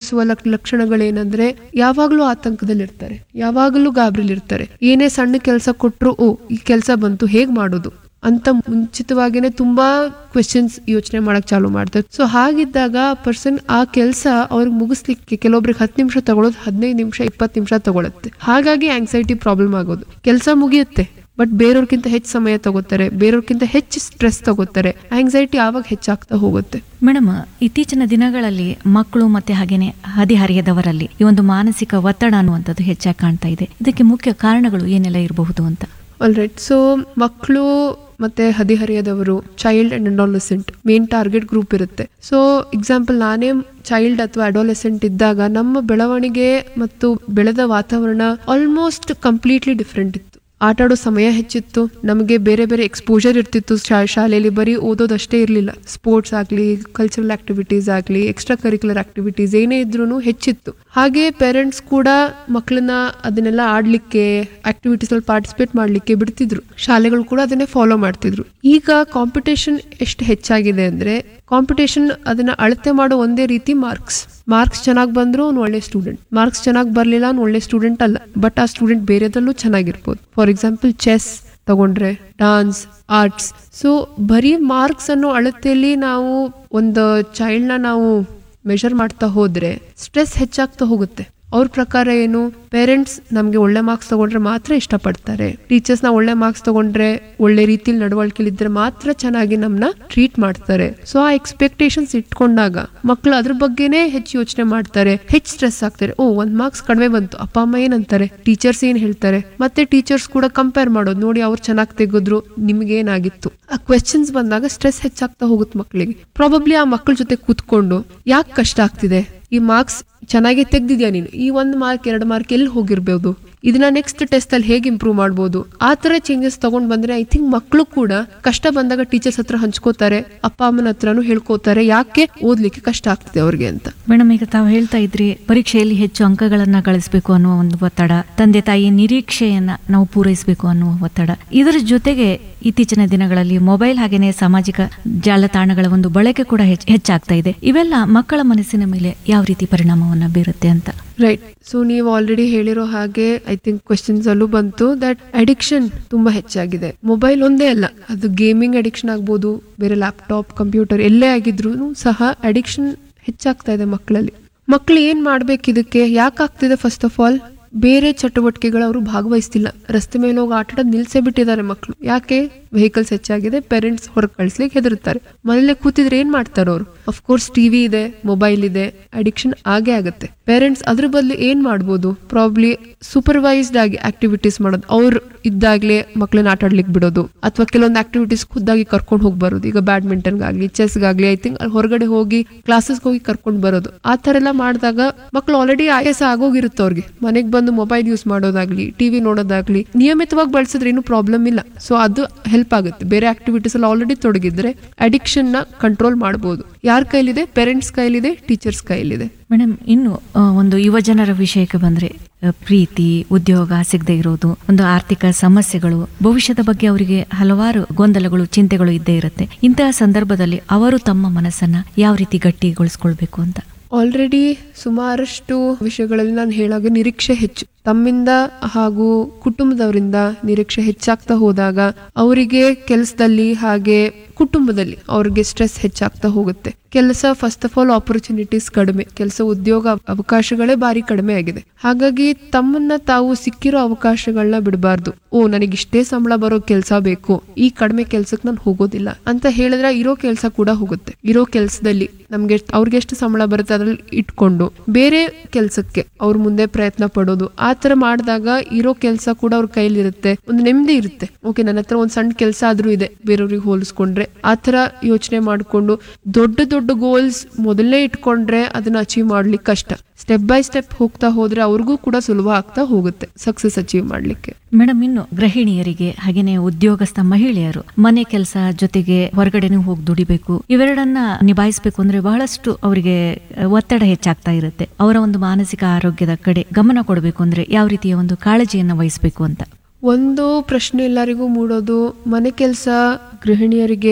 ಕಾಣಿಸುವ ಲಕ್- ಲಕ್ಷಣಗಳೇನಂದ್ರೆ ಯಾವಾಗ್ಲೂ ಆತಂಕದಲ್ಲಿರ್ತಾರೆ ಯಾವಾಗಲೂ ಗಾಬರಿಲಿರ್ತಾರೆ ಏನೇ ಸಣ್ಣ ಕೆಲಸ ಕೊಟ್ರು ಓ ಈ ಕೆಲಸ ಬಂತು ಹೇಗ್ ಮಾಡೋದು ಅಂತ ಮುಂಚಿತವಾಗಿನೇ ತುಂಬಾ ಕ್ವೆಶನ್ಸ್ ಯೋಚನೆ ಮಾಡಕ್ ಚಾಲು ಮಾಡ್ತಾರೆ ಸೊ ಹಾಗಿದ್ದಾಗ ಪರ್ಸನ್ ಆ ಕೆಲಸ ಅವ್ರಿಗೆ ಮುಗಿಸ್ಲಿಕ್ಕೆ ಕೆಲವೊಬ್ರಿಗೆ ಹತ್ತು ನಿಮಿಷ ತಗೊಳ್ಳೋದು ಹದಿನೈದು ನಿಮಿಷ ಇಪ್ಪತ್ತು ನಿಮಿಷ ತಗೊಳುತ್ತೆ ಹಾಗಾಗಿ ಆಂಗ್ಸೈಟಿ ಪ್ರಾಬ್ಲಮ್ ಆಗೋದು ಕೆಲಸ ಮುಗಿಯುತ್ತೆ ಬಟ್ ಬೇರೆಯವ್ರಕ್ಕಿಂತ ಹೆಚ್ಚು ಸಮಯ ತಗೋತಾರೆ ಬೇರೆಯವ್ರಕ್ಕಿಂತ ಹೆಚ್ಚು ಸ್ಟ್ರೆಸ್ ತಗೋತಾರೆ ಆಂಗ್ಸೈಟಿ ಆವಾಗ ಹೆಚ್ಚಾಗ್ತಾ ಹೋಗುತ್ತೆ ಮೇಡಮ್ ಇತ್ತೀಚಿನ ದಿನಗಳಲ್ಲಿ ಮಕ್ಕಳು ಮತ್ತೆ ಹಾಗೇನೆ ಹದಿಹರಿಯದವರಲ್ಲಿ ಈ ಒಂದು ಮಾನಸಿಕ ಒತ್ತಡ ಅನ್ನುವಂಥದ್ದು ಹೆಚ್ಚಾಗಿ ಕಾಣ್ತಾ ಇದೆ ಇದಕ್ಕೆ ಮುಖ್ಯ ಕಾರಣಗಳು ಏನೆಲ್ಲ ಇರಬಹುದು ಅಂತ ಆಲ್ ರೈಟ್ ಸೊ ಮಕ್ಕಳು ಮತ್ತೆ ಹದಿಹರಿಯದವರು child and adolescent main target group ಇರುತ್ತೆ ಸೊ ಎಕ್ಸಾಂಪಲ್ ನಾನೇ ಚೈಲ್ಡ್ ಅಥವಾ ಅಡಾಲಸೆಂಟ್ ಇದ್ದಾಗ ನಮ್ಮ ಬೆಳವಣಿಗೆ ಮತ್ತು ಬೆಳೆದ ವಾತಾವರಣ ಆಲ್ಮೋಸ್ಟ್ ಕಂಪ್ಲೀಟ್ಲಿ ಡಿಫ್ರೆಂಟ್ ಇತ್ತು ಆಟ ಆಡೋ ಸಮಯ ಹೆಚ್ಚಿತ್ತು ನಮಗೆ ಬೇರೆ ಬೇರೆ ಎಕ್ಸ್ಪೋಜರ್ ಇರ್ತಿತ್ತು ಶಾ- ಶಾಲೆಯಲ್ಲಿ ಬರೀ ಓದೋದಷ್ಟೇ ಇರಲಿಲ್ಲ ಸ್ಪೋರ್ಟ್ಸ್ ಆಗಲಿ ಕಲ್ಚರಲ್ ಆಕ್ಟಿವಿಟೀಸ್ ಆಗಲಿ ಎಕ್ಸ್ಟ್ರಾ ಕರಿಕ್ಯುಲರ್ ಆಕ್ಟಿವಿಟೀಸ್ ಏನೇ ಇದ್ರೂ ಹೆಚ್ಚಿತ್ತು ಹಾಗೆ ಪೇರೆಂಟ್ಸ್ ಕೂಡ ಮಕ್ಕಳನ್ನ ಅದನ್ನೆಲ್ಲ ಆಡ್ಲಿಕ್ಕೆ ಆಕ್ಟಿವಿಟೀಸ್ ಅಲ್ಲಿ ಪಾರ್ಟಿಸಿಪೇಟ್ ಮಾಡ್ಲಿಕ್ಕೆ ಬಿಡ್ತಿದ್ರು ಶಾಲೆಗಳು ಕೂಡ ಅದನ್ನೇ ಫಾಲೋ ಮಾಡ್ತಿದ್ರು ಈಗ ಕಾಂಪಿಟೇಷನ್ ಎಷ್ಟು ಹೆಚ್ಚಾಗಿದೆ ಅಂದ್ರೆ ಕಾಂಪಿಟೇಷನ್ ಅದನ್ನ ಅಳತೆ ಮಾಡೋ ಒಂದೇ ರೀತಿ ಮಾರ್ಕ್ಸ್ ಮಾರ್ಕ್ಸ್ ಚೆನ್ನಾಗಿ ಬಂದ್ರು ಅವ್ನು ಒಳ್ಳೆ ಸ್ಟೂಡೆಂಟ್ ಮಾರ್ಕ್ಸ್ ಚೆನ್ನಾಗಿ ಬರ್ಲಿಲ್ಲ ಅವ್ನು ಒಳ್ಳೆ ಸ್ಟೂಡೆಂಟ್ ಅಲ್ಲ ಬಟ್ ಆ ಸ್ಟೂಡೆಂಟ್ ಬೇರೆದಲ್ಲೂ ಚೆನ್ನಾಗಿರ್ಬೋದು ಫಾರ್ ಎಕ್ಸಾಂಪಲ್ ಚೆಸ್ ತಗೊಂಡ್ರೆ ಡಾನ್ಸ್ ಆರ್ಟ್ಸ್ ಸೊ ಬರೀ ಮಾರ್ಕ್ಸ್ ಅನ್ನೋ ಅಳತೆಯಲ್ಲಿ ನಾವು ಒಂದು ಚೈಲ್ಡ್ನ ನಾವು ಮೆಷರ್ ಮಾಡ್ತಾ ಹೋದ್ರೆ ಸ್ಟ್ರೆಸ್ ಹೆಚ್ಚಾಗ್ತಾ ಹೋಗುತ್ತೆ ಅವ್ರ ಪ್ರಕಾರ ಏನು ಪೇರೆಂಟ್ಸ್ ನಮಗೆ ಒಳ್ಳೆ ಮಾರ್ಕ್ಸ್ ತಗೊಂಡ್ರೆ ಮಾತ್ರ ಇಷ್ಟಪಡ್ತಾರೆ ಟೀಚರ್ಸ್ ನ ಒಳ್ಳೆ ಮಾರ್ಕ್ಸ್ ತಗೊಂಡ್ರೆ ಒಳ್ಳೆ ರೀತಿಲಿ ನಡವಳಿಕೆಲಿ ಇದ್ರೆ ಮಾತ್ರ ಚೆನ್ನಾಗಿ ನಮ್ನ ಟ್ರೀಟ್ ಮಾಡ್ತಾರೆ ಸೊ ಆ ಎಕ್ಸ್ಪೆಕ್ಟೇಷನ್ಸ್ ಇಟ್ಕೊಂಡಾಗ ಮಕ್ಕಳು ಅದ್ರ ಬಗ್ಗೆನೇ ಹೆಚ್ಚು ಯೋಚನೆ ಮಾಡ್ತಾರೆ ಹೆಚ್ಚು ಸ್ಟ್ರೆಸ್ ಆಗ್ತಾರೆ ಓ ಒಂದ್ ಮಾರ್ಕ್ಸ್ ಕಡಿಮೆ ಬಂತು ಅಪ್ಪ ಅಮ್ಮ ಏನಂತಾರೆ ಟೀಚರ್ಸ್ ಏನ್ ಹೇಳ್ತಾರೆ ಮತ್ತೆ ಟೀಚರ್ಸ್ ಕೂಡ ಕಂಪೇರ್ ಮಾಡೋದು ನೋಡಿ ಅವ್ರು ಚೆನ್ನಾಗಿ ತೆಗೆದ್ರು ನಿಮ್ಗೆ ಏನಾಗಿತ್ತು ಆ ಕ್ವೆಶನ್ಸ್ ಬಂದಾಗ ಸ್ಟ್ರೆಸ್ ಹೆಚ್ಚಾಗ್ತಾ ಹೋಗುತ್ತೆ ಮಕ್ಕಳಿಗೆ ಪ್ರಾಬಬ್ಲಿ ಆ ಮಕ್ಕಳ ಜೊತೆ ಕೂತ್ಕೊಂಡು ಯಾಕೆ ಕಷ್ಟ ಆಗ್ತಿದೆ ಈ ಮಾರ್ಕ್ಸ್ ಚೆನ್ನಾಗಿ ತೆಗ್ದಿದ್ಯಾ ನೀನು ಈ ಒಂದು ಮಾರ್ಕ್ ಎರಡು ಮಾರ್ಕ್ ಎಲ್ಲಿ ಹೋಗಿರ್ಬೋದು ಇದನ್ನ ನೆಕ್ಸ್ಟ್ ಟೆಸ್ಟ್ ಅಲ್ಲಿ ಹೇಗೆ ಇಂಪ್ರೂವ್ ಮಾಡ್ಬೋದು ಆ ತರ ಚೇಂಜಸ್ ತಗೊಂಡ್ ಬಂದ್ರೆ ಐ ಥಿಂಕ್ ಮಕ್ಕಳು ಕೂಡ ಕಷ್ಟ ಬಂದಾಗ ಟೀಚರ್ಸ್ ಹತ್ರ ಹಂಚ್ಕೋತಾರೆ ಅಪ್ಪ ಅಮ್ಮನ ಹತ್ರನೂ ಹೇಳ್ಕೋತಾರೆ ಯಾಕೆ ಓದ್ಲಿಕ್ಕೆ ಕಷ್ಟ ಆಗ್ತಿದೆ ಅವ್ರಿಗೆ ಅಂತ ಮೇಡಮ್ ಈಗ ತಾವು ಹೇಳ್ತಾ ಇದ್ರಿ ಪರೀಕ್ಷೆಯಲ್ಲಿ ಹೆಚ್ಚು ಅಂಕಗಳನ್ನ ಗಳಿಸಬೇಕು ಅನ್ನುವ ಒಂದು ಒತ್ತಡ ತಂದೆ ತಾಯಿ ನಿರೀಕ್ಷೆಯನ್ನ ನಾವು ಪೂರೈಸಬೇಕು ಅನ್ನುವ ಒತ್ತಡ ಇದರ ಜೊತೆಗೆ ಇತ್ತೀಚಿನ ದಿನಗಳಲ್ಲಿ ಮೊಬೈಲ್ ಹಾಗೇನೆ ಸಾಮಾಜಿಕ ಜಾಲತಾಣಗಳ ಒಂದು ಬಳಕೆ ಕೂಡ ಹೆಚ್ಚ್- ಹೆಚ್ಚಾಗ್ತಾ ಇದೆ ಇವೆಲ್ಲ ಮಕ್ಕಳ ಮನಸ್ಸಿನ ಮೇಲೆ ಯಾವ ರೀತಿ ಪರಿಣಾಮವನ್ನ ಬೀರುತ್ತೆ ಅಂತ ರೈಟ್ ಸೊ ನೀವು ಆಲ್ರೆಡಿ ಹೇಳಿರೋ ಹಾಗೆ ಐ ಥಿಂಕ್ ಕ್ವೆಶನ್ಸ್ ಅಲ್ಲೂ ಬಂತು ದಟ್ ಅಡಿಕ್ಷನ್ ತುಂಬಾ ಹೆಚ್ಚಾಗಿದೆ ಮೊಬೈಲ್ ಒಂದೇ ಅಲ್ಲ ಅದು ಗೇಮಿಂಗ್ ಅಡಿಕ್ಷನ್ ಆಗ್ಬೋದು ಬೇರೆ ಲ್ಯಾಪ್ಟಾಪ್ ಕಂಪ್ಯೂಟರ್ ಎಲ್ಲೇ ಆಗಿದ್ರು ಸಹ ಅಡಿಕ್ಷನ್ ಹೆಚ್ಚಾಗ್ತಾ ಇದೆ ಮಕ್ಕಳಲ್ಲಿ ಮಕ್ಕಳು ಏನ್ ಮಾಡ್ಬೇಕು ಇದಕ್ಕೆ ಯಾಕೆ ಆಗ್ತಿದೆ ಫಸ್ಟ್ ಆಫ್ ಆಲ್ ಬೇರೆ ಚಟುವಟಿಕೆಗಳು ಅವರು ಭಾಗವಹಿಸ್ತಿಲ್ಲ ರಸ್ತೆ ಮೇಲೆ ಹೋಗಿ ಆಟ ಆಡೋದು ನಿಲ್ಸೇ ಬಿಟ್ಟಿದ್ದಾರೆ ಮಕ್ಕಳು ಯಾಕೆ ವೆಹಿಕಲ್ಸ್ ಹೆಚ್ಚಾಗಿದೆ ಪೇರೆಂಟ್ಸ್ ಹೊರಗೆ ಕಳಿಸ್ಲಿಕ್ಕೆ ಹೆದರ್ತಾರೆ ಮನೇಲೆ ಕೂತಿದ್ರೆ ಏನ್ ಮಾಡ್ತಾರೆ ಅವರು ಅಫ್ಕೋರ್ಸ್ ಟಿವಿ ಇದೆ ಮೊಬೈಲ್ ಇದೆ ಅಡಿಕ್ಷನ್ ಆಗೇ ಆಗುತ್ತೆ ಪೇರೆಂಟ್ಸ್ ಅದ್ರ ಬದಲು ಏನ್ ಮಾಡ್ಬೋದು ಪ್ರಾಬ್ಲಿ ಸೂಪರ್ವೈಸ್ಡ್ ಆಗಿ ಆಕ್ಟಿವಿಟೀಸ್ ಮಾಡೋದು ಅವ್ರು ಇದ್ದಾಗ್ಲೇ ಮಕ್ಕಳನ್ನ ಆಟ ಆಡ್ಲಿಕ್ಕೆ ಬಿಡೋದು ಅಥವಾ ಕೆಲವೊಂದು ಆಕ್ಟಿವಿಟೀಸ್ ಖುದ್ದಾಗಿ ಕರ್ಕೊಂಡು ಹೋಗಿ ಬರೋದು ಈಗ ಬ್ಯಾಡ್ಮಿಂಟನ್ಗಾಗ್ಲಿ ಚೆಸ್ಗಾಗ್ಲಿ ಐ ಥಿಂಕ್ ಅಲ್ಲಿ ಹೊರಗಡೆ ಹೋಗಿ ಕ್ಲಾಸಸ್ಗೆ ಹೋಗಿ ಕರ್ಕೊಂಡು ಬರೋದು ಆ ಥರ ಎಲ್ಲ ಮಾಡಿದಾಗ ಮಕ್ಕಳು ಆಲ್ರೆಡಿ ಆಯಾಸ ಆಗೋಗಿರುತ್ತೆ ಅವ್ರಿಗೆ ಮನೆಗೆ ಬಂದು ಮೊಬೈಲ್ ಯೂಸ್ ಮಾಡೋದಾಗ್ಲಿ ಟಿವಿ ನೋಡೋದಾಗ್ಲಿ ನಿಯಮಿತವಾಗಿ ಬಳಸಿದ್ರೆ ಏನು ಪ್ರಾಬ್ಲಮ್ ಇಲ್ಲ ಸೊ ಅದು ಹೆಲ್ಪ್ ಆಗುತ್ತೆ ಬೇರೆ ಆಕ್ಟಿವಿಟೀಸ್ ಅಲ್ಲಿ ಆಲ್ರೆಡಿ ತೊಡಗಿದ್ರೆ ಅಡಿಕ್ಷನ್ ನ ಕಂಟ್ರೋಲ್ ಮಾಡಬಹುದು ಯಾರ ಕೈಲಿದೆ ಪೇರೆಂಟ್ಸ್ ಕೈಲಿದೆ ಟೀಚರ್ಸ್ ಕೈಲಿದೆ ಮೇಡಮ್ ಇನ್ನು ಆ, ಒಂದು ಯುವ ಜನರ ವಿಷಯಕ್ಕೆ ಬಂದ್ರೆ ಆ, ಪ್ರೀತಿ ಉದ್ಯೋಗ ಸಿಗದೆ ಇರೋದು ಒಂದು ಆರ್ಥಿಕ ಸಮಸ್ಯೆಗಳು ಭವಿಷ್ಯದ ಬಗ್ಗೆ ಅವರಿಗೆ ಹಲವಾರು ಗೊಂದಲಗಳು ಚಿಂತೆಗಳು ಇದ್ದೇ ಇರುತ್ತೆ ಇಂತಹ ಸಂದರ್ಭದಲ್ಲಿ ಅವರು ತಮ್ಮ ಮನಸ್ಸನ್ನ ಯಾವ ರೀತಿ ಗಟ್ಟಿಗೊಳಿಸ್ಕೊಳ್ಬೇಕು ಅಂತ ಆಲ್ರೆಡಿ ಸುಮಾರಷ್ಟು ವಿಷಯಗಳಲ್ಲಿ ನಾನು ಹೇಳಾಗ ನಿರೀಕ್ಷೆ ಹೆಚ್ಚು ತಮ್ಮಿಂದ ಹಾಗೂ ಕುಟುಂಬದವರಿಂದ ನಿರೀಕ್ಷೆ ಹೆಚ್ಚಾಗ್ತಾ ಹೋದಾಗ ಅವರಿಗೆ ಕೆಲಸದಲ್ಲಿ ಹಾಗೆ ಕುಟುಂಬದಲ್ಲಿ ಅವ್ರಿಗೆ ಸ್ಟ್ರೆಸ್ ಹೆಚ್ಚಾಗ್ತಾ ಹೋಗುತ್ತೆ ಕೆಲಸ ಫಸ್ಟ್ ಆಫ್ ಆಲ್ ಆಪರ್ಚುನಿಟೀಸ್ ಕಡಿಮೆ ಕೆಲಸ ಉದ್ಯೋಗ ಅವಕಾಶಗಳೇ ಬಾರಿ ಕಡಿಮೆ ಆಗಿದೆ ಹಾಗಾಗಿ ತಮ್ಮನ್ನ ತಾವು ಸಿಕ್ಕಿರೋ ಅವಕಾಶಗಳನ್ನ ಬಿಡಬಾರ್ದು ಓ ನನಗೆ ಇಷ್ಟೇ ಸಂಬಳ ಬರೋ ಕೆಲಸ ಬೇಕು ಈ ಕಡಿಮೆ ಕೆಲ್ಸಕ್ಕೆ ನಾನು ಹೋಗೋದಿಲ್ಲ ಅಂತ ಹೇಳಿದ್ರೆ ಇರೋ ಕೆಲಸ ಕೂಡ ಹೋಗುತ್ತೆ ಇರೋ ಕೆಲಸದಲ್ಲಿ ನಮ್ಗೆ ಎಷ್ಟ್- ಅವ್ರಿಗೆ ಎಷ್ಟು ಸಂಬಳ ಬರುತ್ತೆ ಅದ್ರಲ್ಲಿ ಇಟ್ಕೊಂಡು ಬೇರೆ ಕೆಲಸಕ್ಕೆ ಅವ್ರ ಮುಂದೆ ಪ್ರಯತ್ನ ಪಡೋದು ಆ ತರ ಮಾಡಿದಾಗ ಇರೋ ಕೆಲಸ ಕೂಡ ಅವ್ರ ಕೈಲಿರುತ್ತೆ ಒಂದು ನೆಮ್ಮದಿ ಇರುತ್ತೆ ಓಕೆ ನನ್ನ ಹತ್ರ ಒಂದ್ ಸಣ್ಣ ಕೆಲಸ ಆದ್ರೂ ಇದೆ ಬೇರೆಯವ್ರಿಗೆ ಹೋಲಿಸ್ಕೊಂಡ್ರೆ ಆ ತರ ಯೋಚನೆ ಮಾಡ್ಕೊಂಡು ದೊಡ್ಡ ದೊಡ್ಡ ಗೋಲ್ಸ್ ಮೊದಲನೇ ಇಟ್ಕೊಂಡ್ರೆ ಅದನ್ನ ಅಚೀವ್ ಮಾಡ್ಲಿಕ್ಕೆ ಕಷ್ಟ ಸ್ಟೆಪ್ ಬೈ ಸ್ಟೆಪ್ ಹೋಗ್ತಾ ಹೋದ್ರೆ ಅವ್ರಿಗೂ ಕೂಡ ಸುಲಭ ಆಗ್ತಾ ಹೋಗುತ್ತೆ ಸಕ್ಸಸ್ ಅಚೀವ್ ಮಾಡ್ಲಿಕ್ಕೆ ಮೇಡಮ್ ಇನ್ನು ಗೃಹಿಣಿಯರಿಗೆ ಹಾಗೇನೆ ಉದ್ಯೋಗಸ್ಥ ಮಹಿಳೆಯರು ಮನೆ ಕೆಲಸ ಜೊತೆಗೆ ಹೊರಗಡೆನೂ ಹೋಗಿ ದುಡಿಬೇಕು ಇವೆರಡನ್ನ ನಿಭಾಯಿಸಬೇಕು ಅಂದ್ರೆ ಬಹಳಷ್ಟು ಅವರಿಗೆ ಒತ್ತಡ ಹೆಚ್ಚಾಗ್ತಾ ಇರುತ್ತೆ ಅವರ ಒಂದು ಮಾನಸಿಕ ಆರೋಗ್ಯದ ಕಡೆ ಗಮನ ಕೊಡಬೇಕು ಅಂದ್ರೆ ಯಾವ ರೀತಿಯ ಒಂದು ಕಾಳಜಿಯನ್ನ ವಹಿಸಬೇಕು ಅಂತ ಒಂದು ಪ್ರಶ್ನೆ ಎಲ್ಲರಿಗೂ ಮೂಡೋದು ಮನೆ ಕೆಲಸ ಗೃಹಿಣಿಯರಿಗೆ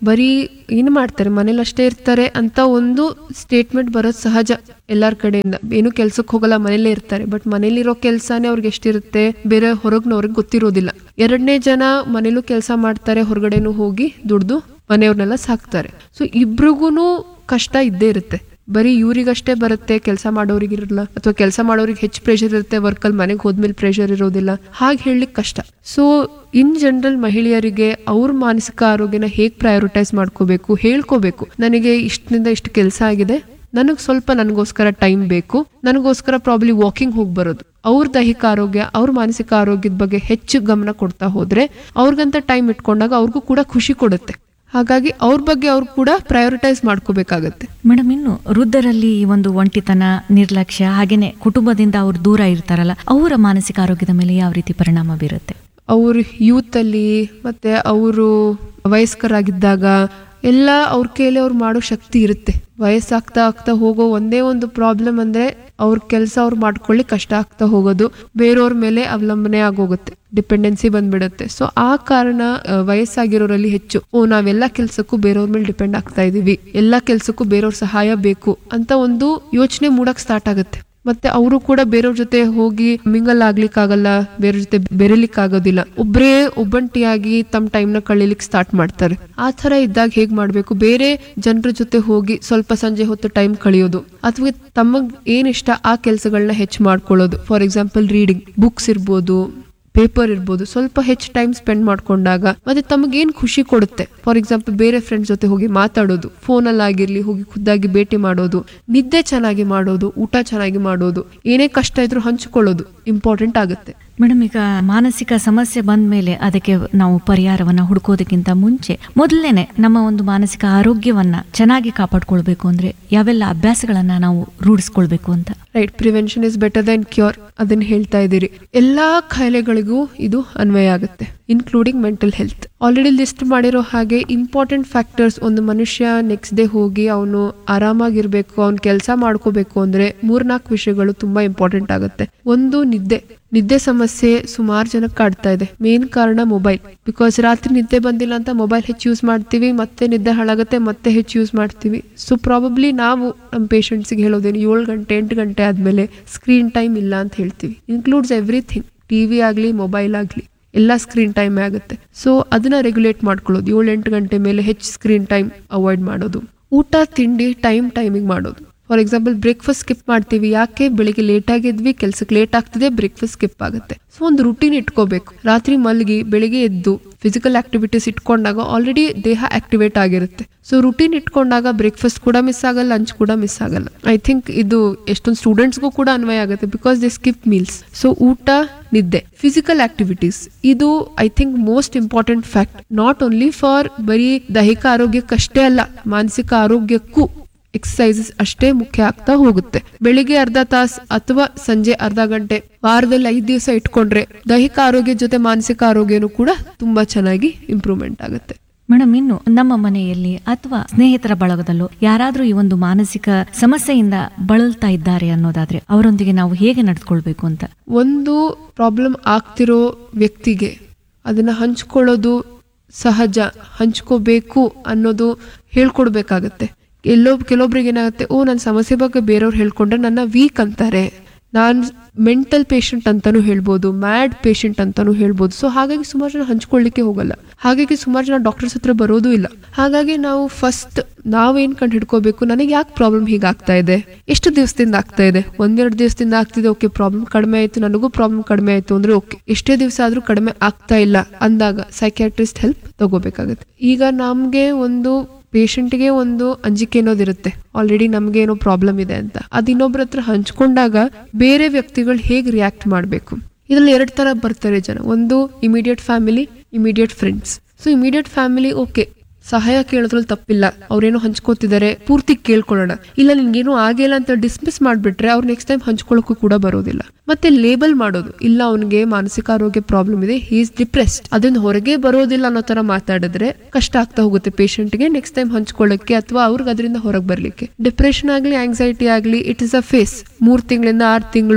ಬರೀ ಏನು ಮಾಡ್ತಾರೆ ಮನೇಲಿ ಅಷ್ಟೇ ಇರ್ತಾರೆ ಅಂತ ಒಂದು ಸ್ಟೇಟ್ಮೆಂಟ್ ಬರೋದು ಸಹಜ ಎಲ್ಲಾರ ಕಡೆಯಿಂದ ಏನು ಕೆಲ್ಸಕ್ಕೆ ಹೋಗಲ್ಲ ಮನೇಲೇ ಇರ್ತಾರೆ ಬಟ್ ಮನೇಲಿರೋ ಕೆಲ್ಸಾನೇ ಅವ್ರಿಗೆ ಎಷ್ಟಿರುತ್ತೆ ಬೇರೆ ಹೊರಗ್ನವ್ರಿಗೆ ಗೊತ್ತಿರೋದಿಲ್ಲ ಎರಡನೇ ಜನ ಮನೇಲೂ ಕೆಲಸ ಮಾಡ್ತಾರೆ ಹೊರಗಡೆನೂ ಹೋಗಿ ದುಡ್ದು ಮನೆಯವ್ರನ್ನೆಲ್ಲ ಸಾಕ್ತಾರೆ ಸೊ ಇಬ್ರಿಗೂ ಕಷ್ಟ ಇದ್ದೇ ಇರುತ್ತೆ ಬರೀ ಇವ್ರಿಗಷ್ಟೇ ಬರುತ್ತೆ ಕೆಲಸ ಮಾಡೋರಿಗಿರಲ್ಲ ಅಥವಾ ಕೆಲಸ ಮಾಡೋರಿಗೆ ಹೆಚ್ಚು ಪ್ರೆಷರ್ ಇರುತ್ತೆ ವರ್ಕಲ್ಲಿ ಮನೆಗೆ ಹೋದ್ಮೇಲೆ ಪ್ರೆಷರ್ ಇರೋದಿಲ್ಲ ಹಾಗೆ ಹೇಳಲಿಕ್ಕೆ ಕಷ್ಟ ಸೊ ಇನ್ ಜನರಲ್ ಮಹಿಳೆಯರಿಗೆ ಅವ್ರ ಮಾನಸಿಕ ಆರೋಗ್ಯನ ಹೇಗೆ ಪ್ರಯಾರಿಟೈಸ್ ಮಾಡ್ಕೋಬೇಕು ಹೇಳ್ಕೋಬೇಕು ನನಗೆ ಇಷ್ಟನಿಂದ ಇಷ್ಟು ಕೆಲಸ ಆಗಿದೆ ನನಗೆ ಸ್ವಲ್ಪ ನನಗೋಸ್ಕರ ಟೈಮ್ ಬೇಕು ನನಗೋಸ್ಕರ ಪ್ರಾಬ್ಲಿ ವಾಕಿಂಗ್ ಹೋಗಿ ಬರೋದು ಅವ್ರ ದೈಹಿಕ ಆರೋಗ್ಯ ಅವ್ರ ಮಾನಸಿಕ ಆರೋಗ್ಯದ ಬಗ್ಗೆ ಹೆಚ್ಚು ಗಮನ ಕೊಡ್ತಾ ಹೋದ್ರೆ ಅವ್ರಿಗಂತ ಟೈಮ್ ಇಟ್ಕೊಂಡಾಗ ಅವ್ರಿಗೂ ಕೂಡ ಖುಷಿ ಕೊಡುತ್ತೆ ಹಾಗಾಗಿ ಅವ್ರ ಬಗ್ಗೆ ಅವ್ರು ಕೂಡ ಪ್ರಯಾರಿಟೈಸ್ ಮಾಡ್ಕೋಬೇಕಾಗತ್ತೆ ಮೇಡಮ್ ಇನ್ನು ವೃದ್ಧರಲ್ಲಿ ಈ ಒಂದು ಒಂಟಿತನ ನಿರ್ಲಕ್ಷ್ಯ ಹಾಗೇನೆ ಕುಟುಂಬದಿಂದ ಅವ್ರು ದೂರ ಇರ್ತಾರಲ್ಲ ಅವರ ಮಾನಸಿಕ ಆರೋಗ್ಯದ ಮೇಲೆ ಯಾವ ರೀತಿ ಪರಿಣಾಮ ಬೀರುತ್ತೆ ಅವ್ರ ಯೂತಲ್ಲಿ ಮತ್ತೆ ಅವರು ವಯಸ್ಕರಾಗಿದ್ದಾಗ ಎಲ್ಲ ಅವ್ರ ಕೈಯಲ್ಲಿ ಅವ್ರು ಮಾಡೋ ಶಕ್ತಿ ಇರುತ್ತೆ ವಯಸ್ಸಾಗ್ತಾ ಆಗ್ತಾ ಹೋಗೋ ಒಂದೇ ಒಂದು ಪ್ರಾಬ್ಲಮ್ ಅಂದ್ರೆ ಅವ್ರ ಕೆಲಸ ಅವ್ರು ಮಾಡ್ಕೊಳ್ಳಿ ಕಷ್ಟ ಆಗ್ತಾ ಹೋಗೋದು ಬೇರೆಯವ್ರ ಮೇಲೆ ಅವಲಂಬನೆ ಆಗೋಗುತ್ತೆ ಡಿಪೆಂಡೆನ್ಸಿ ಬಂದ್ಬಿಡುತ್ತೆ ಸೊ ಆ ಕಾರಣ ಆ, ವಯಸ್ಸಾಗಿರೋರಲ್ಲಿ ಹೆಚ್ಚು ಓ ನಾವೆಲ್ಲ ಕೆಲ್ಸಕ್ಕೂ ಬೇರೆಯವ್ರ ಮೇಲೆ ಡಿಪೆಂಡ್ ಆಗ್ತಾ ಇದೀವಿ ಎಲ್ಲಾ ಕೆಲ್ಸಕ್ಕೂ ಬೇರೆಯವ್ರ ಸಹಾಯ ಬೇಕು ಅಂತ ಒಂದು ಯೋಚನೆ ಮೂಡಕ್ ಸ್ಟಾರ್ಟ್ ಆಗುತ್ತೆ ಮತ್ತೆ ಅವರು ಕೂಡ ಬೇರೆಯವ್ರ ಜೊತೆ ಹೋಗಿ ಮಿಂಗಲ್ ಆಗ್ಲಿಕ್ಕಾಗಲ್ಲ ಬೇರೆಯವ್ರ ಜೊತೆ ಬೆರಿಲಿಕ್ ಆಗೋದಿಲ್ಲ ಒಬ್ರೇ ಒಬ್ಬಂಟಿಯಾಗಿ ತಮ್ಮ ಟೈಮ್ ನ ಕಳೀಲಿಕ್ಕೆ ಸ್ಟಾರ್ಟ್ ಮಾಡ್ತಾರೆ ಆ ತರ ಇದ್ದಾಗ ಹೇಗ್ ಮಾಡ್ಬೇಕು ಬೇರೆ ಜನರ ಜೊತೆ ಹೋಗಿ ಸ್ವಲ್ಪ ಸಂಜೆ ಹೊತ್ತು ಟೈಮ್ ಕಳೆಯೋದು ಅಥವಾ ತಮಗ್ ಏನ್ ಇಷ್ಟ ಆ ಕೆಲಸಗಳನ್ನ ಹೆಚ್ಚು ಮಾಡ್ಕೊಳ್ಳೋದು ಫಾರ್ ಎಕ್ಸಾಂಪಲ್ ರೀಡಿಂಗ್ ಬುಕ್ಸ್ ಇರ್ಬೋದು ಪೇಪರ್ ಇರ್ಬೋದು ಸ್ವಲ್ಪ ಹೆಚ್ಚು ಟೈಮ್ ಸ್ಪೆಂಡ್ ಮಾಡ್ಕೊಂಡಾಗ ಮತ್ತೆ ತಮಗೇನ್ ಖುಷಿ ಕೊಡುತ್ತೆ ಫಾರ್ ಎಕ್ಸಾಂಪಲ್ ಬೇರೆ ಫ್ರೆಂಡ್ಸ್ ಜೊತೆ ಹೋಗಿ ಮಾತಾಡೋದು ಫೋನಲ್ಲಿ ಆಗಿರ್ಲಿ ಹೋಗಿ ಖುದ್ದಾಗಿ ಭೇಟಿ ಮಾಡೋದು ನಿದ್ದೆ ಚೆನ್ನಾಗಿ ಮಾಡೋದು ಊಟ ಚೆನ್ನಾಗಿ ಮಾಡೋದು ಏನೇ ಕಷ್ಟ ಇದ್ರೂ ಹಂಚಿಕೊಳ್ಳೋದು ಇಂಪಾರ್ಟೆಂಟ್ ಆಗುತ್ತೆ ಮೇಡಮ್ ಈಗ ಮಾನಸಿಕ ಸಮಸ್ಯೆ ಬಂದ ಮೇಲೆ ಅದಕ್ಕೆ ನಾವು ಪರಿಹಾರವನ್ನ ಹುಡುಕೋದಕ್ಕಿಂತ ಮುಂಚೆ ಮೊದಲೇನೆ ನಮ್ಮ ಒಂದು ಮಾನಸಿಕ ಆರೋಗ್ಯವನ್ನ ಚೆನ್ನಾಗಿ ಕಾಪಾಡ್ಕೊಳ್ಬೇಕು ಅಂದ್ರೆ ಯಾವೆಲ್ಲ ಅಭ್ಯಾಸಗಳನ್ನ ನಾವು ರೂಢಿಸ್ಕೊಳ್ಬೇಕು ಅಂತ right prevention is better than cure ಅದನ್ನ ಹೇಳ್ತಾ ಇದ್ದೀರಿ ಎಲ್ಲಾ ಕಾಯಿಲೆಗಳಿಗೂ ಇದು ಅನ್ವಯ ಆಗುತ್ತೆ including mental health already list ಮಾಡಿರೋ ಹಾಗೆ ಇಂಪಾರ್ಟೆಂಟ್ ಫ್ಯಾಕ್ಟರ್ಸ್ ಒಂದು ಮನುಷ್ಯ ನೆಕ್ಸ್ಟ್ ಡೇ ಹೋಗಿ ಅವನು ಆರಾಮಾಗಿರ್ಬೇಕು ಅವ್ನ ಕೆಲಸ ಮಾಡ್ಕೋಬೇಕು ಅಂದ್ರೆ ಮೂರ್ನಾಲ್ಕು ವಿಷಯಗಳು ತುಂಬಾ ಇಂಪಾರ್ಟೆಂಟ್ ಆಗುತ್ತೆ ಒಂದು ನಿದ್ದೆ ನಿದ್ದೆ ಸಮಸ್ಯೆ ಸುಮಾರು ಜನಕ್ಕೆ ಕಾಡ್ತಾ ಇದೆ ಮೇನ್ ಕಾರಣ ಮೊಬೈಲ್ ಬಿಕಾಸ್ ರಾತ್ರಿ ನಿದ್ದೆ ಬಂದಿಲ್ಲ ಅಂತ ಮೊಬೈಲ್ ಹೆಚ್ಚು ಯೂಸ್ ಮಾಡ್ತೀವಿ ಮತ್ತೆ ನಿದ್ದೆ ಹಾಳಾಗುತ್ತೆ ಮತ್ತೆ ಹೆಚ್ಚು ಯೂಸ್ ಮಾಡ್ತೀವಿ ಸೊ ಪ್ರಾಬಬ್ಲಿ ನಾವು ನಮ್ಮ ಪೇಷಂಟ್ಸ್ಗೆ ಹೇಳೋದೇನು ಏಳು ಗಂಟೆ ಎಂಟು ಗಂಟೆ ಆದಮೇಲೆ ಸ್ಕ್ರೀನ್ ಟೈಮ್ ಇಲ್ಲ ಅಂತ ಹೇಳ್ತೀವಿ ಇನ್ಕ್ಲೂಡ್ಸ್ ಎವ್ರಿಥಿಂಗ್ ಟಿ ವಿ ಆಗಲಿ ಮೊಬೈಲ್ ಆಗಲಿ ಎಲ್ಲ ಸ್ಕ್ರೀನ್ ಟೈಮ್ ಆಗುತ್ತೆ ಸೊ ಅದನ್ನ ರೆಗ್ಯುಲೇಟ್ ಮಾಡ್ಕೊಳ್ಳೋದು ಏಳು ಎಂಟು ಗಂಟೆ ಮೇಲೆ ಹೆಚ್ಚು ಸ್ಕ್ರೀನ್ ಟೈಮ್ ಅವಾಯ್ಡ್ ಮಾಡೋದು ಊಟ ತಿಂಡಿ ಟೈಮ್ ಟೈಮಿಂಗ್ ಮಾಡೋದು ಫಾರ್ ಎಕ್ಸಾಂಪಲ್ ಬ್ರೇಕ್ಫಾಸ್ಟ್ ಸ್ಕಿಪ್ ಮಾಡ್ತೀವಿ ಯಾಕೆ ಬೆಳಿಗ್ಗೆ ಲೇಟ್ ಆಗಿದ್ವಿ ಕೆಲ್ಸಕ್ಕೆ ಲೇಟ್ ಆಗ್ತಿದೆ ಬ್ರೇಕ್ಫಾಸ್ಟ್ ಸ್ಕಿಪ್ ಆಗುತ್ತೆ ಸೊ ಒಂದು ರುಟೀನ್ ಇಟ್ಕೋಬೇಕು ರಾತ್ರಿ ಮಲಗಿ ಬೆಳಿಗ್ಗೆ ಎದ್ದು ಫಿಸಿಕಲ್ ಆಕ್ಟಿವಿಟೀಸ್ ಇಟ್ಕೊಂಡಾಗ ಆಲ್ರೆಡಿ ದೇಹ ಆಕ್ಟಿವೇಟ್ ಆಗಿರುತ್ತೆ ಸೊ ರುಟೀನ್ ಇಟ್ಕೊಂಡಾಗ ಬ್ರೇಕ್ಫಾಸ್ಟ್ ಕೂಡ ಮಿಸ್ ಆಗಲ್ಲ ಲಂಚ್ ಕೂಡ ಮಿಸ್ ಆಗಲ್ಲ ಐ ಥಿಂಕ್ ಇದು ಎಷ್ಟೊಂದು ಸ್ಟೂಡೆಂಟ್ಸ್ಗೂ ಕೂಡ ಅನ್ವಯ ಆಗುತ್ತೆ because they skip meals so ಊಟ ನಿದ್ದೆ ಫಿಸಿಕಲ್ ಆಕ್ಟಿವಿಟೀಸ್ ಇದು I think most important fact not only for ಬರೀ ದೈಹಿಕ ಆರೋಗ್ಯಕ್ಕಷ್ಟೇ ಅಲ್ಲ ಮಾನಸಿಕ ಆರೋಗ್ಯಕ್ಕೂ ಎಕ್ಸಸೈಸಸ್ ಅಷ್ಟೇ ಮುಖ್ಯ ಆಗ್ತಾ ಹೋಗುತ್ತೆ ಬೆಳಿಗ್ಗೆ ಅರ್ಧ ತಾಸ್ ಅಥವಾ ಸಂಜೆ ಅರ್ಧ ಗಂಟೆ ವಾರದಲ್ಲಿ ಐದು ದಿವಸ ಇಟ್ಕೊಂಡ್ರೆ ದೈಹಿಕ ಆರೋಗ್ಯ ಜೊತೆ ಮಾನಸಿಕ ಆರೋಗ್ಯನೂ ಕೂಡ ತುಂಬಾ ಚೆನ್ನಾಗಿ ಇಂಪ್ರೂವ್ಮೆಂಟ್ ಆಗುತ್ತೆ ಮೇಡಮ್ ಇನ್ನು ನಮ್ಮ ಮನೆಯಲ್ಲಿ ಅಥವಾ ಸ್ನೇಹಿತರ ಬಳಗದಲ್ಲೂ ಯಾರಾದ್ರೂ ಈ ಒಂದು ಮಾನಸಿಕ ಸಮಸ್ಯೆಯಿಂದ ಬಳಲ್ತಾ ಇದ್ದಾರೆ ಅನ್ನೋದಾದ್ರೆ ಅವರೊಂದಿಗೆ ನಾವು ಹೇಗೆ ನಡೆದುಕೊಳ್ಬೇಕು ಅಂತ ಒಂದು ಪ್ರಾಬ್ಲಮ್ ಆಗ್ತಿರೋ ವ್ಯಕ್ತಿಗೆ ಅದನ್ನ ಹಂಚ್ಕೊಳ್ಳೋದು ಸಹಜ ಹಂಚ್ಕೋಬೇಕು ಅನ್ನೋದು ಹೇಳ್ಕೊಡ್ಬೇಕಾಗತ್ತೆ ಎಲ್ಲೋ ಕೆಲವೊಬ್ರಿಗೆ ಏನಾಗುತ್ತೆ ಓ ನನ್ನ ಸಮಸ್ಯೆ ಬಗ್ಗೆ ಬೇರೆಯವ್ರು ಹೇಳ್ಕೊಂಡ್ರೆ ನನ್ನ ವೀಕ್ ಅಂತಾರೆ ನಾನು ಮೆಂಟಲ್ ಪೇಷಂಟ್ ಅಂತಾನು ಹೇಳ್ಬೋದು ಮ್ಯಾಡ್ ಪೇಷಂಟ್ ಅಂತಾನು ಹೇಳ್ಬೋದು ಸೊ ಹಾಗಾಗಿ ಸುಮಾರು ಜನ ಹಂಚ್ಕೊಳ್ಳಿಕ್ಕೆ ಹೋಗಲ್ಲ ಹಾಗಾಗಿ ಸುಮಾರು ಜನ ಡಾಕ್ಟರ್ಸ್ ಹತ್ರ ಬರೋದು ಇಲ್ಲ ಹಾಗಾಗಿ ನಾವು ಫಸ್ಟ್ ನಾವೇನ್ ಕಂಡು ಹಿಡ್ಕೋಬೇಕು ನನಗೆ ಯಾಕೆ ಪ್ರಾಬ್ಲಮ್ ಹೀಗಾಗ್ತಾ ಇದೆ ಎಷ್ಟು ದಿವಸದಿಂದ ಆಗ್ತಾ ಇದೆ ಒಂದೆರಡು ದಿವಸದಿಂದ ಆಗ್ತಿದೆ ಓಕೆ ಪ್ರಾಬ್ಲಮ್ ಕಡಿಮೆ ಆಯ್ತು ನನಗೂ ಪ್ರಾಬ್ಲಮ್ ಕಡಿಮೆ ಆಯ್ತು ಅಂದ್ರೆ ಓಕೆ ಎಷ್ಟೇ ದಿವಸ ಆದ್ರೂ ಕಡಿಮೆ ಆಗ್ತಾ ಇಲ್ಲ ಅಂದಾಗ ಸೈಕ್ಯಾಟ್ರಿಸ್ಟ್ ಹೆಲ್ಪ್ ತಗೋಬೇಕಾಗುತ್ತೆ ಈಗ ನಮ್ಗೆ ಒಂದು ಪೇಷಂಟ್ಗೆ ಒಂದು ಅಂಜಿಕೆ ಅನ್ನೋದಿರುತ್ತೆ ಆಲ್ರೆಡಿ ನಮ್ಗೆ ಏನೋ ಪ್ರಾಬ್ಲಮ್ ಇದೆ ಅಂತ ಅದು ಇನ್ನೊಬ್ರ ಹತ್ರ ಹಂಚ್ಕೊಂಡಾಗ ಬೇರೆ ವ್ಯಕ್ತಿಗಳು ಹೇಗೆ ರಿಯಾಕ್ಟ್ ಮಾಡಬೇಕು ಇದ್ರಲ್ಲಿ ಎರಡು ತರ ಬರ್ತಾರೆ ಜನ ಒಂದು immediate family immediate friends so immediate family okay ಸಹಾಯ ಕೇಳೋದ್ರಲ್ಲಿ ತಪ್ಪಿಲ್ಲ ಅವ್ರೇನೋ ಹಂಚ್ಕೋತಿದ್ದಾರೆ ಪೂರ್ತಿ ಕೇಳ್ಕೊಳ್ಳೋಣ ಇಲ್ಲ ನಿನ್ಗೇನು ಆಗಿಲ್ಲ ಅಂತ ಡಿಸ್ಮಿಸ್ ಮಾಡ್ಬಿಟ್ರೆ ಅವ್ರು ನೆಕ್ಸ್ಟ್ ಟೈಮ್ ಹಂಚ್ಕೊಳ್ಳೋಕ್ಕೂ ಕೂಡ ಬರೋದಿಲ್ಲ ಮತ್ತೆ ಲೇಬಲ್ ಮಾಡೋದು ಇಲ್ಲ ಅವನಿಗೆ ಮಾನಸಿಕ ಆರೋಗ್ಯ ಪ್ರಾಬ್ಲಮ್ ಇದೆ ಈಸ್ ಡಿಪ್ರೆಸ್ಡ್ ಅದನ್ನ ಹೊರಗೆ ಬರೋದಿಲ್ಲ ಅನ್ನೋ ತರ ಮಾತಾಡಿದ್ರೆ ಕಷ್ಟ ಆಗ್ತಾ ಹೋಗುತ್ತೆ ಪೇಷಂಟ್ಗೆ ನೆಕ್ಸ್ಟ್ ಟೈಮ್ ಹಂಚ್ಕೊಳ್ಳೋಕೆ ಅಥವಾ ಅವ್ರಿಗೆ ಅದರಿಂದ ಹೊರಗೆ ಬರ್ಲಿಕ್ಕೆ ಡಿಪ್ರೆಷನ್ ಆಗ್ಲಿ ಆಂಗ್ಸೈಟಿ ಆಗ್ಲಿ ಇಟ್ ಇಸ್ ಅ ಫೇಸ್ ಮೂರ್ ತಿಂಗಳಿಂದ ಆರು ತಿಂಗಳು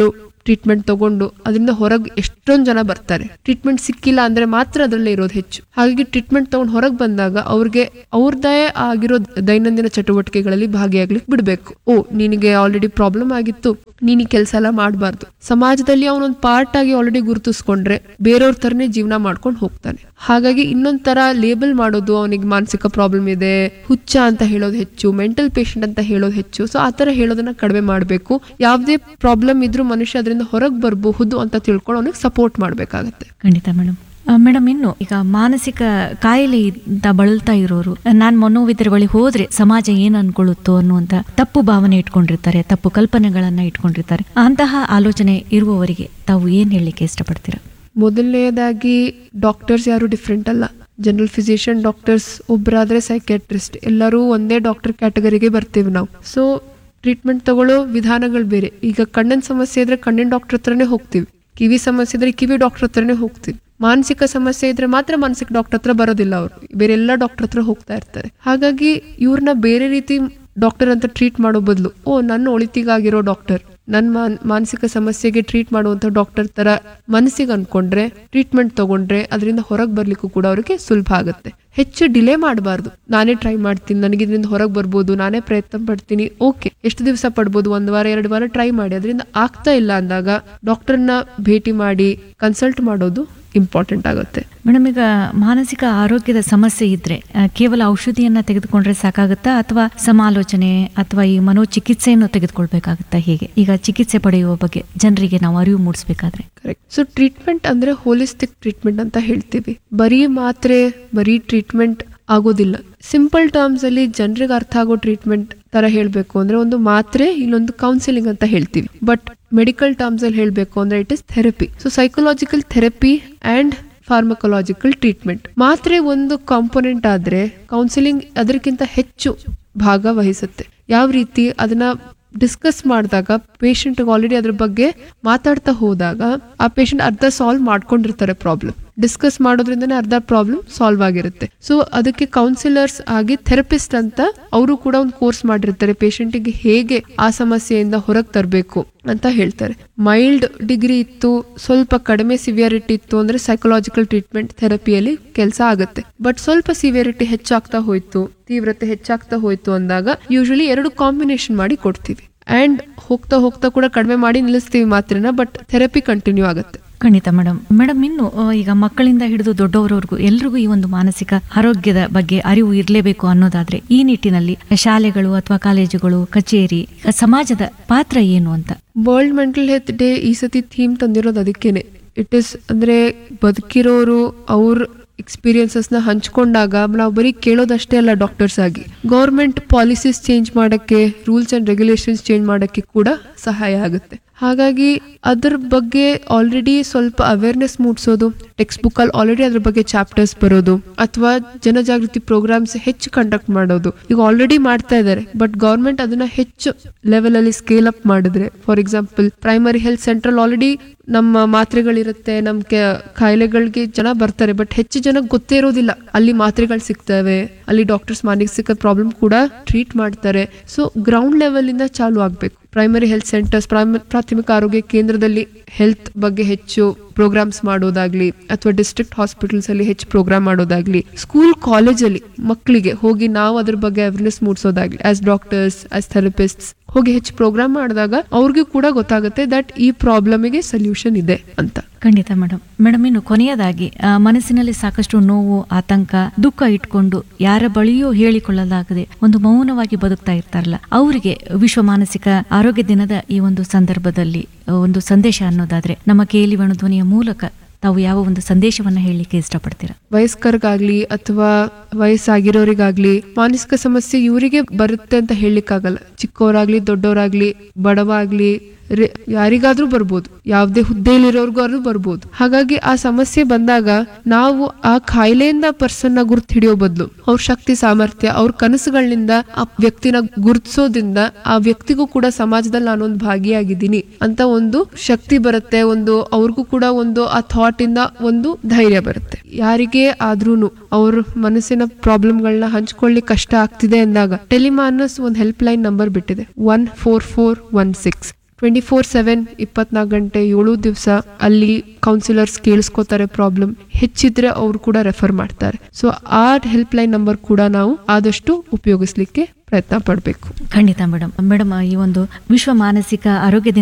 ಟ್ರೀಟ್ಮೆಂಟ್ ತಗೊಂಡು ಅದರಿಂದ ಹೊರಗೆ ಎಷ್ಟೊಂದು ಜನ ಬರ್ತಾರೆ ಟ್ರೀಟ್ಮೆಂಟ್ ಸಿಕ್ಕಿಲ್ಲ ಅಂದ್ರೆ ಮಾತ್ರ ಅದರಲ್ಲೇ ಇರೋದು ಹೆಚ್ಚು ಹಾಗಾಗಿ ಟ್ರೀಟ್ಮೆಂಟ್ ತಗೊಂಡು ಹೊರಗೆ ಬಂದಾಗ ಅವ್ರಿಗೆ ಅವ್ರದ್ದೇ ಆಗಿರೋ ದೈನಂದಿನ ಚಟುವಟಿಕೆಗಳಲ್ಲಿ ಭಾಗಿಯಾಗ್ಲಿಕ್ಕೆ ಬಿಡ್ಬೇಕು ಓ ನಿನಗೆ ಆಲ್ರೆಡಿ ಪ್ರಾಬ್ಲಮ್ ಆಗಿತ್ತು ನೀನ್ ಈ ಕೆಲಸ ಎಲ್ಲ ಮಾಡಬಾರ್ದು ಸಮಾಜದಲ್ಲಿ ಅವನೊಂದು ಪಾರ್ಟ್ ಆಗಿ ಆಲ್ರೆಡಿ ಗುರುತಿಸ್ಕೊಂಡ್ರೆ ಬೇರೆಯವ್ರ ತರನೇ ಜೀವನ ಮಾಡ್ಕೊಂಡು ಹೋಗ್ತಾನೆ ಹಾಗಾಗಿ ಇನ್ನೊಂದ್ ತರ ಲೇಬಲ್ ಮಾಡೋದು ಅವನಿಗೆ ಮಾನಸಿಕ ಪ್ರಾಬ್ಲಮ್ ಇದೆ ಹುಚ್ಚ ಅಂತ ಹೇಳೋದು ಹೆಚ್ಚು ಮೆಂಟಲ್ ಪೇಷಂಟ್ ಅಂತ ಹೇಳೋದು ಹೆಚ್ಚು ಸೊ ಆ ತರ ಹೇಳೋದನ್ನ ಕಡಿಮೆ ಮಾಡಬೇಕು ಯಾವುದೇ ಪ್ರಾಬ್ಲಮ್ ಇದ್ರೂ ಮನುಷ್ಯ ಅದರಿಂದ ಹೊರಗೆ ಬರಬಹುದು ಅಂತ ತಿಳ್ಕೊಂಡು ಅವನಿಗೆ ಸಪೋರ್ಟ್ ಮಾಡ್ಬೇಕಾಗತ್ತೆ ಖಂಡಿತ ಮೇಡಮ್ ಮೇಡಮ್ ಇನ್ನು ಈಗ ಮಾನಸಿಕ ಕಾಯಿಲೆಯಿಂದ ಬಳಲ್ತಾ ಇರೋರು ನಾನ್ ಮನೋವಿದ್ರ ಬಳಿ ಹೋದ್ರೆ ಸಮಾಜ ಏನ್ ಅನ್ಕೊಳ್ಳುತ್ತೋ ಅನ್ನುವಂತ ತಪ್ಪು ಭಾವನೆ ಇಟ್ಕೊಂಡಿರ್ತಾರೆ ತಪ್ಪು ಕಲ್ಪನೆಗಳನ್ನ ಇಟ್ಕೊಂಡಿರ್ತಾರೆ ಅಂತಹ ಆಲೋಚನೆ ಇರುವವರಿಗೆ ತಾವು ಏನ್ ಹೇಳಲಿಕ್ಕೆ ಇಷ್ಟಪಡ್ತೀರಾ ಮೊದಲನೇದಾಗಿ ಡಾಕ್ಟರ್ಸ್ ಯಾರು ಡಿಫ್ರೆಂಟ್ ಅಲ್ಲ ಜನರಲ್ ಫಿಸಿಷಿಯನ್ ಡಾಕ್ಟರ್ಸ್ ಒಬ್ಬರಾದ್ರೆ ಸೈಕ್ಯಾಟ್ರಿಸ್ಟ್ ಎಲ್ಲರೂ ಒಂದೇ ಡಾಕ್ಟರ್ ಕ್ಯಾಟಗರಿಗೆ ಬರ್ತೀವಿ ನಾವು ಸೊ ಟ್ರೀಟ್ಮೆಂಟ್ ತಗೊಳ್ಳೋ ವಿಧಾನಗಳು ಬೇರೆ ಈಗ ಕಣ್ಣಿನ ಸಮಸ್ಯೆ ಇದ್ರೆ ಕಣ್ಣಿನ ಡಾಕ್ಟರ್ ಹತ್ರನೇ ಹೋಗ್ತೀವಿ ಕಿವಿ ಸಮಸ್ಯೆ ಇದ್ರೆ ಕಿವಿ ಡಾಕ್ಟರ್ ಹತ್ರನೇ ಹೋಗ್ತೀವಿ ಮಾನಸಿಕ ಸಮಸ್ಯೆ ಇದ್ರೆ ಮಾತ್ರ ಮಾನಸಿಕ ಡಾಕ್ಟರ್ ಹತ್ರ ಬರೋದಿಲ್ಲ ಅವರು ಬೇರೆ ಎಲ್ಲ ಡಾಕ್ಟರ್ ಹತ್ರ ಹೋಗ್ತಾ ಇರ್ತಾರೆ ಹಾಗಾಗಿ ಇವ್ರನ್ನ ಬೇರೆ ರೀತಿ ಡಾಕ್ಟರ್ ಅಂತ ಟ್ರೀಟ್ ಮಾಡೋ ಬದಲು ಓ ನನ್ನ ಒಳಿತಿಗಾಗಿರೋ ಡಾಕ್ಟರ್ ನನ್ನ ಮಾನ್ ಮಾನಸಿಕ ಸಮಸ್ಯೆಗೆ ಟ್ರೀಟ್ ಮಾಡುವಂತ ಡಾಕ್ಟರ್ ತರ ಮನಸ್ಸಿಗೆ ಅನ್ಕೊಂಡ್ರೆ ಟ್ರೀಟ್ಮೆಂಟ್ ತಗೊಂಡ್ರೆ ಅದರಿಂದ ಹೊರಗೆ ಬರ್ಲಿಕ್ಕೂ ಕೂಡ ಅವರಿಗೆ ಸುಲಭ ಆಗುತ್ತೆ ಹೆಚ್ಚು ಡಿಲೇ ಮಾಡಬಾರ್ದು ನಾನೇ ಟ್ರೈ ಮಾಡ್ತೀನಿ ನನಗೆ ಇದರಿಂದ ಹೊರಗೆ ಬರ್ಬೋದು ನಾನೇ ಪ್ರಯತ್ನ ಪಡ್ತೀನಿ ಓಕೆ ಎಷ್ಟು ದಿವಸ ಪಡ್ಬೋದು ಒಂದು ವಾರ ಎರಡು ವಾರ ಟ್ರೈ ಮಾಡಿ ಅದರಿಂದ ಆಗ್ತಾ ಇಲ್ಲ ಅಂದಾಗ ಡಾಕ್ಟರ್ನ ಭೇಟಿ ಮಾಡಿ ಕನ್ಸಲ್ಟ್ ಮಾಡೋದು ಇಂಪಾರ್ಟೆಂಟ್ ಆಗುತ್ತೆ ಮೇಡಮ್ ಈಗ ಮಾನಸಿಕ ಆರೋಗ್ಯದ ಸಮಸ್ಯೆ ಇದ್ರೆ ಆ, ಕೇವಲ ಔಷಧಿಯನ್ನ ತೆಗೆದುಕೊಂಡ್ರೆ ಸಾಕಾಗುತ್ತಾ ಅಥವಾ ಸಮಾಲೋಚನೆ ಅಥವಾ ಈ ಮನೋಚಿಕಿತ್ಸೆಯನ್ನು ತೆಗೆದುಕೊಳ್ಬೇಕಾಗುತ್ತಾ ಹೀಗೆ ಈಗ ಚಿಕಿತ್ಸೆ ಪಡೆಯುವ ಬಗ್ಗೆ ಜನರಿಗೆ ನಾವು ಅರಿವು ಮೂಡಿಸಬೇಕಾದ್ರೆ ಕರೆಕ್ಟ್ ಸೊ ಟ್ರೀಟ್ಮೆಂಟ್ ಅಂದ್ರೆ ಹೋಲಿಸ್ಟಿಕ್ ಟ್ರೀಟ್ಮೆಂಟ್ ಅಂತ ಹೇಳ್ತೀವಿ ಬರೀ ಮಾತ್ರೆ ಬರೀ ಟ್ರೀಟ್ಮೆಂಟ್ ಆಗೋದಿಲ್ಲ ಸಿಂಪಲ್ ಟರ್ಮ್ಸ್ ಅಲ್ಲಿ ಜನರಿಗೆ ಅರ್ಥ ಆಗೋ ಟ್ರೀಟ್ಮೆಂಟ್ ತರ ಹೇಳ್ಬೇಕು ಅಂದ್ರೆ ಒಂದು ಮಾತ್ರೆ ಇಲ್ಲೊಂದು ಕೌನ್ಸಿಲಿಂಗ್ ಅಂತ ಹೇಳ್ತೀವಿ ಬಟ್ ಮೆಡಿಕಲ್ ಟರ್ಮ್ಸ್ ಅಲ್ಲಿ ಹೇಳ್ಬೇಕು ಅಂದ್ರೆ it is therapy so psychological therapy and pharmacological treatment ಮಾತ್ರೆ ಒಂದು ಕಾಂಪೊನೆಂಟ್ ಆದ್ರೆ ಕೌನ್ಸಿಲಿಂಗ್ ಅದಕ್ಕಿಂತ ಹೆಚ್ಚು ಭಾಗ ವಹಿಸುತ್ತೆ ಯಾವ ರೀತಿ ಅದನ್ನ ಡಿಸ್ಕಸ್ ಮಾಡಿದಾಗ ಪೇಷಂಟ್ ಆಲ್ರೆಡಿ ಅದ್ರ ಬಗ್ಗೆ ಮಾತಾಡ್ತಾ ಹೋದಾಗ ಆ ಪೇಷಂಟ್ ಅರ್ಧ ಸಾಲ್ವ್ ಮಾಡ್ಕೊಂಡಿರ್ತಾರೆ ಪ್ರಾಬ್ಲಮ್ ಡಿಸ್ಕಸ್ ಮಾಡೋದ್ರಿಂದನೇ ಅರ್ಧ ಪ್ರಾಬ್ಲಮ್ ಸಾಲ್ವ್ ಆಗಿರುತ್ತೆ ಸೊ ಅದಕ್ಕೆ ಕೌನ್ಸಿಲರ್ಸ್ ಆಗಿ ಥೆರಪಿಸ್ಟ್ ಅಂತ ಅವರು ಕೂಡ ಒಂದು ಕೋರ್ಸ್ ಮಾಡಿರ್ತಾರೆ ಪೇಷಂಟಿಗೆ ಹೇಗೆ ಆ ಸಮಸ್ಯೆಯಿಂದ ಹೊರಗೆ ತರಬೇಕು ಅಂತ ಹೇಳ್ತಾರೆ ಮೈಲ್ಡ್ ಡಿಗ್ರಿ ಇತ್ತು ಸ್ವಲ್ಪ ಕಡಿಮೆ ಸಿವಿಯರಿಟಿ ಇತ್ತು ಅಂದ್ರೆ ಸೈಕಲಾಜಿಕಲ್ ಟ್ರೀಟ್ಮೆಂಟ್ ಥೆರಪಿಯಲ್ಲಿ ಕೆಲಸ ಆಗುತ್ತೆ ಬಟ್ ಸ್ವಲ್ಪ ಸಿವಿಯರಿಟಿ ಹೆಚ್ಚಾಗ್ತಾ ಹೋಯ್ತು ತೀವ್ರತೆ ಹೆಚ್ಚಾಗ್ತಾ ಹೋಯ್ತು ಅಂದಾಗ ಯೂಶಲಿ ಎರಡು ಕಾಂಬಿನೇಷನ್ ಮಾಡಿ ಕೊಡ್ತೀವಿ ಅಂಡ್ ಹೋಗ್ತಾ ಹೋಗ್ತಾ ಕೂಡ ಕಡಿಮೆ ಮಾಡಿ ನಿಲ್ಲಿಸ್ತೀವಿ ಮಾತ್ರನ ಬಟ್ ಥೆರಪಿ ಕಂಟಿನ್ಯೂ ಆಗುತ್ತೆ ಖಂಡಿತ ಮೇಡಮ್ ಮೇಡಮ್ ಇನ್ನು ಆ, ಈಗ ಮಕ್ಕಳಿಂದ ಹಿಡಿದು ದೊಡ್ಡವರವರೆಗೂ ಎಲ್ರಿಗೂ ಈ ಒಂದು ಮಾನಸಿಕ ಆರೋಗ್ಯದ ಬಗ್ಗೆ ಅರಿವು ಇರಲೇಬೇಕು ಅನ್ನೋದಾದ್ರೆ ಈ ನಿಟ್ಟಿನಲ್ಲಿ ಶಾಲೆಗಳು ಅಥವಾ ಕಾಲೇಜುಗಳು ಕಚೇರಿ ಸಮಾಜದ ಪಾತ್ರ ಏನು ಅಂತ ವರ್ಲ್ಡ್ ಮೆಂಟಲ್ ಹೆಲ್ತ್ ಡೇ ಈ ಸತಿ ಥೀಮ್ ತಂದಿರೋದು ಅದಕ್ಕೇನೆ ಇಟ್ ಇಸ್ ಅಂದ್ರೆ ಬದುಕಿರೋರು ಅವ್ರ ಎಕ್ಸ್ಪೀರಿಯನ್ಸಸ್ ನ ಹಂಚ್ಕೊಂಡಾಗ ನಾವು ಬರೀ ಕೇಳೋದಷ್ಟೇ ಅಲ್ಲ ಡಾಕ್ಟರ್ಸ್ ಆಗಿ ಗೌರ್ಮೆಂಟ್ ಪಾಲಿಸೀಸ್ ಚೇಂಜ್ ಮಾಡಕ್ಕೆ ರೂಲ್ಸ್ ಅಂಡ್ ರೆಗ್ಯುಲೇಷನ್ಸ್ ಚೇಂಜ್ ಮಾಡಕ್ಕೆ ಕೂಡ ಸಹಾಯ ಆಗುತ್ತೆ ಹಾಗಾಗಿ ಅದ್ರ ಬಗ್ಗೆ ಆಲ್ರೆಡಿ ಸ್ವಲ್ಪ ಅವೇರ್ನೆಸ್ ಮೂಡಿಸೋದು ಟೆಕ್ಸ್ಟ್ ಬುಕ್ ಅಲ್ಲಿ ಆಲ್ರೆಡಿ ಅದ್ರ ಬಗ್ಗೆ ಚಾಪ್ಟರ್ಸ್ ಬರೋದು ಅಥವಾ ಜನಜಾಗೃತಿ ಪ್ರೋಗ್ರಾಮ್ಸ್ ಹೆಚ್ಚು ಕಂಡಕ್ಟ್ ಮಾಡೋದು ಈಗ ಆಲ್ರೆಡಿ ಮಾಡ್ತಾ ಇದ್ದಾರೆ ಬಟ್ ಗೌರ್ಮೆಂಟ್ ಅದನ್ನ ಹೆಚ್ಚು ಲೆವೆಲ್ ಅಲ್ಲಿ ಸ್ಕೇಲ್ ಅಪ್ ಮಾಡಿದ್ರೆ for example primary health central already ನಮ್ಮ ಮಾತ್ರೆಗಳಿರುತ್ತೆ ನಮ್ ಕೆ- ಕಾಯಿಲೆಗಳಿಗೆ ಜನ ಬರ್ತಾರೆ ಬಟ್ ಹೆಚ್ಚು ಜನಕ್ಕೆ ಗೊತ್ತೇ ಇರೋದಿಲ್ಲ ಅಲ್ಲಿ ಮಾತ್ರೆಗಳು ಸಿಗ್ತವೆ ಅಲ್ಲಿ ಡಾಕ್ಟರ್ಸ್ ಮಾನಸಿಕ ಪ್ರಾಬ್ಲಮ್ ಕೂಡ ಟ್ರೀಟ್ ಮಾಡ್ತಾರೆ ಸೊ ಗ್ರೌಂಡ್ ಲೆವೆಲ್ ಇಂದ ಚಾಲು ಆಗ್ಬೇಕು ಪ್ರೈಮರಿ ಹೆಲ್ತ್ ಸೆಂಟರ್ಸ್ ಪ್ರಾಥಮಿಕ ಆರೋಗ್ಯ ಕೇಂದ್ರದಲ್ಲಿ ಹೆಲ್ತ್ ಬಗ್ಗೆ ಹೆಚ್ಚು ಪ್ರೋಗ್ರಾಮ್ಸ್ ಮಾಡೋದಾಗ್ಲಿ ಅಥವಾ ಡಿಸ್ಟ್ರಿಕ್ಟ್ ಹಾಸ್ಪಿಟಲ್ಸ್ ಅಲ್ಲಿ ಹೆಚ್ಚು ಪ್ರೋಗ್ರಾಮ್ ಮಾಡೋದಾಗ್ಲಿ ಸ್ಕೂಲ್ ಕಾಲೇಜಲ್ಲಿ ಮಕ್ಕಳಿಗೆ ಹೋಗಿ ನಾವು ಅದ್ರ ಬಗ್ಗೆ ಅವೇರ್ನೆಸ್ ಮೂಡಿಸೋದಾಗ್ಲಿ ಆಸ್ ಡಾಕ್ಟರ್ಸ್ ಆಸ್ ಥೆರಪಿಸ್ಟ್ಸ್ ಹೋಗಿ ಹೆಚ್ಚು ಪ್ರೋಗ್ರಾಮ್ ಮಾಡಿದಾಗ ಅವ್ರಿಗೂ ಕೂಡ ಗೊತ್ತಾಗುತ್ತೆ ದಟ್ ಈ ಪ್ರಾಬ್ಲಮಿಗೆ ಸೊಲ್ಯೂಷನ್ ಇದೆ ಅಂತ ಖಂಡಿತ ಮೇಡಮ್ ಮೇಡಮ್ ಇನ್ನು ಕೊನೆಯದಾಗಿ ಆ, ಮನಸ್ಸಿನಲ್ಲಿ ಸಾಕಷ್ಟು ನೋವು ಆತಂಕ ದುಃಖ ಇಟ್ಕೊಂಡು ಯಾರ ಬಳಿಯೂ ಹೇಳಿಕೊಳ್ಳಲಾಗದೆ ಒಂದು ಮೌನವಾಗಿ ಬದುಕ್ತಾ ಇರ್ತಾರಲ್ಲ ಅವರಿಗೆ ವಿಶ್ವ ಮಾನಸಿಕ ಆರೋಗ್ಯ ದಿನದ ಈ ಒಂದು ಸಂದರ್ಭದಲ್ಲಿ ಆ, ಒಂದು ಸಂದೇಶ ಅನ್ನೋದಾದ್ರೆ ನಮ್ಮ ಕೇಳಿ ಧ್ವನಿಯ ಮೂಲಕ ತಾವು ಯಾವ ಒಂದು ಸಂದೇಶವನ್ನ ಹೇಳಲಿಕ್ಕೆ ಇಷ್ಟಪಡ್ತೀರಾ ವಯಸ್ಕರಿಗಾಗ್ಲಿ ಅಥವಾ ವಯಸ್ಸಾಗಿರೋರಿಗಾಗ್ಲಿ ಮಾನಸಿಕ ಸಮಸ್ಯೆ ಇವರಿಗೆ ಬರುತ್ತೆ ಅಂತ ಹೇಳಲಿಕ್ಕಾಗಲ್ಲ ಚಿಕ್ಕವರಾಗ್ಲಿ ದೊಡ್ಡವರಾಗ್ಲಿ ಬಡವ ಆಗ್ಲಿ ರೆ- ಯಾರಿಗಾದ್ರೂ ಬರ್ಬೋದು ಯಾವುದೇ ಹುದ್ದೆಯಲ್ಲಿರೋರ್ಗಾದ್ರೂ ಬರ್ಬೋದು ಹಾಗಾಗಿ ಆ ಸಮಸ್ಯೆ ಬಂದಾಗ ನಾವು ಆ ಕಾಯಿಲೆಯಿಂದ ಪರ್ಸನ್ ನ ಗುರ್ತು ಹಿಡಿಯೋ ಬದಲು ಅವ್ರ ಶಕ್ತಿ ಸಾಮರ್ಥ್ಯ ಅವ್ರ ಕನಸುಗಳಿಂದ ಆ ವ್ಯಕ್ತಿನ ಗುರ್ತಿಸೋದ್ರಿಂದ ಆ ವ್ಯಕ್ತಿಗೂ ಕೂಡ ಸಮಾಜದಲ್ಲಿ ನಾನೊಂದು ಭಾಗಿಯಾಗಿದ್ದೀನಿ ಅಂತ ಒಂದು ಶಕ್ತಿ ಬರುತ್ತೆ ಒಂದು ಅವ್ರಿಗೂ ಕೂಡ ಒಂದು ಆ ಥಾಟ್ ಇಂದ ಒಂದು ಧೈರ್ಯ ಬರುತ್ತೆ ಯಾರಿಗೆ ಆದ್ರೂನು ಅವ್ರ ಮನಸ್ಸಿನ ಪ್ರಾಬ್ಲಮ್ಗಳನ್ನ ಹಂಚ್ಕೊಳ್ಳಿಕ್ ಕಷ್ಟ ಆಗ್ತಿದೆ ಅಂದಾಗ ಟೆಲಿಮಾನಸ್ ಒಂದು ಹೆಲ್ಪ್ ಲೈನ್ ನಂಬರ್ ಬಿಟ್ಟಿದೆ one four four one six twenty four seven ಇಪ್ಪತ್ನಾಲ್ಕು ಗಂಟೆ ಏಳು ದಿವಸ ಅಲ್ಲಿ ಕೌನ್ಸಿಲರ್ಸ್ ಕೇಳಿಸ್ಕೋತಾರೆ ಪ್ರಾಬ್ಲಮ್ ಹೆಚ್ಚಿದ್ರೆ ಅವ್ರು ಕೂಡ ರೆಫರ್ ಮಾಡ್ತಾರೆ ಸೊ ಆ ಹೆಲ್ಪ್ ಲೈನ್ ನಂಬರ್ ಕೂಡ ನಾವು ಆದಷ್ಟು ಉಪಯೋಗಿಸ್ಲಿಕ್ಕೆ ಪ್ರಯತ್ನ ಪಡಬೇಕು ಖಂಡಿತ ಮೇಡಮ್ ಮೇಡಮ್ ಈ ಒಂದು ವಿಶ್ವ ಮಾನಸಿಕ ಆರೋಗ್ಯ ದಿನ